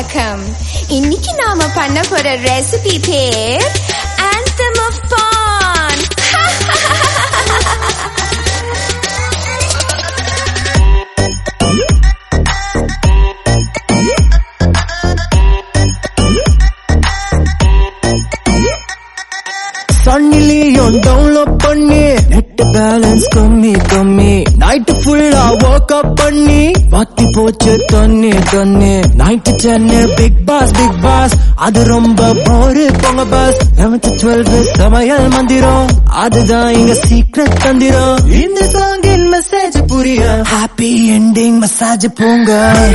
வணக்கம் இன்னைக்கு நாம பண்ண போற ரெசிபி பேர் anthem of fun சன்னிலியும் டவுன்லோட் பண்ணி நெட் பேலன்ஸ் கம்மி கம்மி நைட்டு ஃபுல்லா ஒர்க் அப் பண்ணி வாத்தி போச்சு தண்ணி தண்ணி நைட்டு சென்னு பிக் பாஸ் பிக் பாஸ் அது ரொம்ப போரு போங்க பாஸ் லெவன்த் டுவெல்த் சமையல் மந்திரம் அதுதான் இங்க சீக்ரெட் தந்திரம் இந்த சாங்கின் மெசேஜ் புரிய ஹாப்பி எண்டிங் மசாஜ் போங்க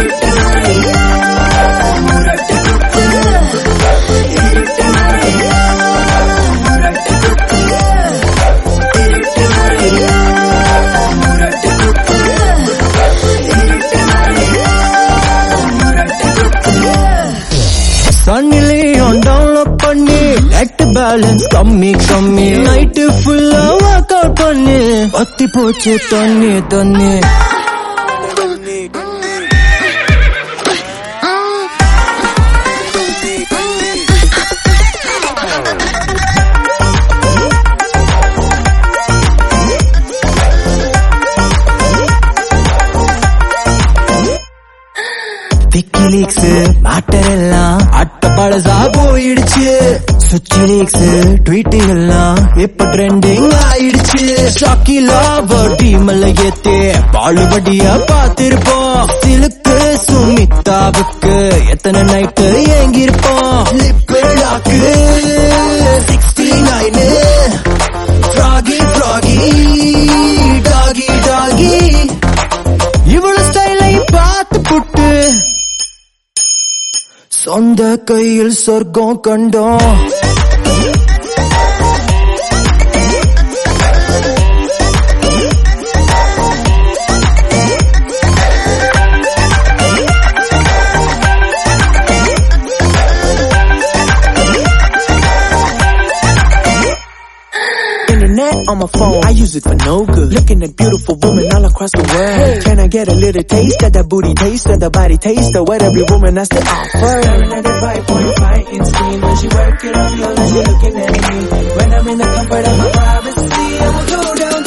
சன்னிலையும் டவுன்லோட் பண்ணி நெட் பேலன்ஸ் கம்மி கம்மி நைட்டு ஃபுல்லா ஒர்க் அவுட் பண்ணி பத்தி போச்சு தண்ணி தண்ணி விக்கிலீக்ஸ் மேட்டர் எல்லாம் அட்ட பழசா போயிடுச்சு சுச்சி லீக்ஸ் ட்வீட் எல்லாம் இப்ப ட்ரெண்டிங் ஆயிடுச்சு ஷாக்கிலா டீம்ல ஏத்தே பாழுபடியா பார்த்திருப்போம் சிலுக்கு சுமிதாவுக்கு எத்தனை நைட்டு ஏங்கிருப்போம் lip lock sixty nine froggy froggy doggy doggy இவ்வளவு ஸ்டைலை பார்த்து புட்டு சொந்த கையில் சொர்க்கம் கண்டோம் Internet on my phone, I use it for no good. Looking at beautiful women all across the world. Can I get a little taste of that booty taste of the body taste of what every woman has to offer? Staring at that 5.5 inch screen when she work it on you and you're looking at me. When I'm in the comfort of my privacy, I'm a go